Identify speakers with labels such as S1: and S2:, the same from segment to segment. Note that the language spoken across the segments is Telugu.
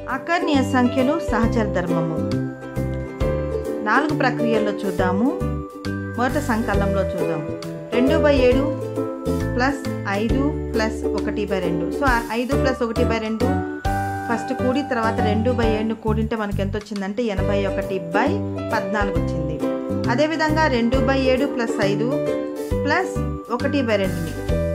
S1: అకర్ణీయ సంఖ్యలు సహచర ధర్మము నాలుగు ప్రక్రియల్లో చూద్దాము మొదట సంకలనంలో చూద్దాం రెండు బై ఏడు ప్లస్ ఐదు ప్లస్ ఒకటి బై రెండు సో ఆ ఐదు ప్లస్ ఒకటి బై రెండు ఫస్ట్ కూడి తర్వాత రెండు బై ఏడును కూడింటే మనకి ఎంత వచ్చిందంటే ఎనభై ఒకటి బై పద్నాలుగు వచ్చింది అదేవిధంగా రెండు బై ఏడు ప్లస్ ఐదు ప్లస్ ఒకటి బై రెండుని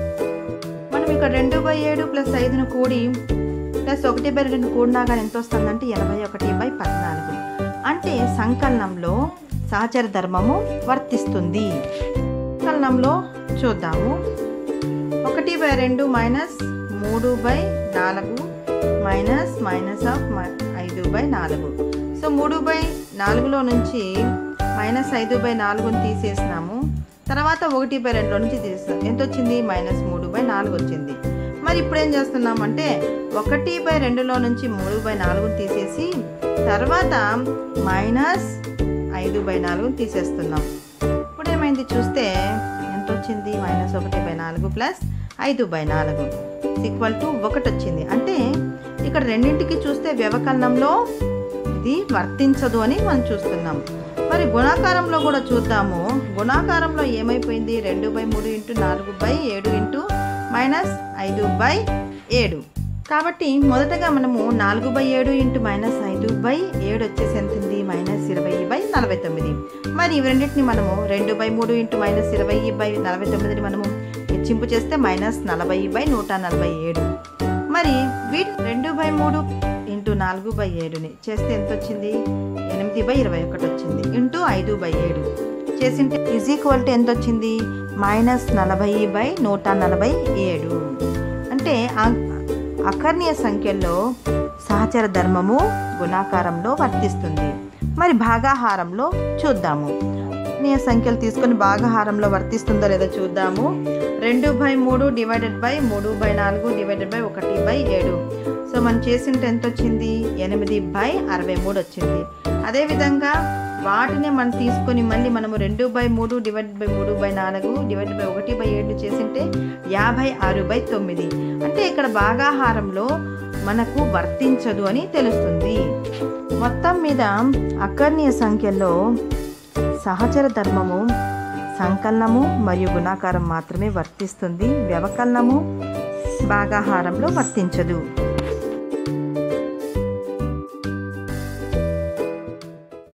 S1: మనం ఇక్కడ రెండు బై ఏడు ప్లస్ ఐదును కూడి ప్లస్ ఒకటి బై రెండు కూడినా కానీ ఎంత వస్తుందంటే ఎనభై ఒకటి బై పద్నాలుగు అంటే సంకలనంలో సహచర ధర్మము వర్తిస్తుంది సంకలనంలో చూద్దాము ఒకటి బై రెండు మైనస్ మూడు బై నాలుగు మైనస్ మైనస్ ఆఫ్ ఐదు బై నాలుగు సో మూడు బై నాలుగులో నుంచి మైనస్ ఐదు బై నాలుగుని తీసేసినాము తర్వాత ఒకటి బై రెండులో నుంచి తీసేస్తాం ఎంత వచ్చింది మైనస్ మూడు బై నాలుగు వచ్చింది మరి ఇప్పుడు ఏం చేస్తున్నామంటే ఒకటి బై రెండులో నుంచి మూడు బై నాలుగుని తీసేసి తర్వాత మైనస్ ఐదు బై నాలుగుని తీసేస్తున్నాం ఇప్పుడు ఏమైంది చూస్తే ఎంత వచ్చింది మైనస్ ఒకటి బై నాలుగు ప్లస్ ఐదు బై నాలుగు ఈక్వల్ టు ఒకటి వచ్చింది అంటే ఇక్కడ రెండింటికి చూస్తే వ్యవకలనంలో ఇది వర్తించదు అని మనం చూస్తున్నాం మరి గుణాకారంలో కూడా చూద్దాము గుణాకారంలో ఏమైపోయింది రెండు బై మూడు ఇంటూ నాలుగు బై ఏడు ఇంటూ మైనస్ ఐదు బై ఏడు కాబట్టి మొదటగా మనము నాలుగు బై ఏడు ఇంటూ మైనస్ ఐదు బై ఏడు వచ్చేసి ఎంత ఉంది మైనస్ ఇరవై బై నలభై తొమ్మిది మరి ఇవి రెండింటిని మనము రెండు బై మూడు ఇంటూ మైనస్ ఇరవై బై నలభై తొమ్మిదిని మనము హెచ్చింపు చేస్తే మైనస్ నలభై బై నూట నలభై ఏడు మరి వీటి రెండు బై మూడు ఇంటూ నాలుగు బై ఏడుని చేస్తే ఎంత వచ్చింది ఎనిమిది బై ఇరవై ఒకటి వచ్చింది ఇంటూ ఐదు బై ఏడు చేసింటే ఈజ్ ఈక్వల్ టు ఎంత వచ్చింది మైనస్ నలభై బై నూట నలభై ఏడు అంటే ఆ- అకర్ణీయ సంఖ్యల్లో సహచర ధర్మము గుణాకారంలో వర్తిస్తుంది మరి భాగాహారంలో చూద్దాము అకర్ణీయ సంఖ్యలు తీసుకొని భాగాహారంలో వర్తిస్తుందో లేదో చూద్దాము రెండు బై మూడు డివైడెడ్ బై మూడు బై నాలుగు డివైడెడ్ బై ఒకటి బై ఏడు సో మనం చేసింటే ఎంత వచ్చింది ఎనిమిది బై అరవై మూడు వచ్చింది అదేవిధంగా వాటిని మనం తీసుకొని మళ్ళీ మనము రెండు బై మూడు డివైడ్ బై మూడు బై నాలుగు డివైడ్ బై ఒకటి బై ఏడు చేసింటే యాభై ఆరు బై తొమ్మిది అంటే ఇక్కడ భాగాహారంలో మనకు వర్తించదు అని తెలుస్తుంది మొత్తం మీద అకర్ణీయ సంఖ్యలో సహచర ధర్మము సంకలనము మరియు గుణాకారం మాత్రమే వర్తిస్తుంది వ్యవకలనము భాగాహారంలో వర్తించదు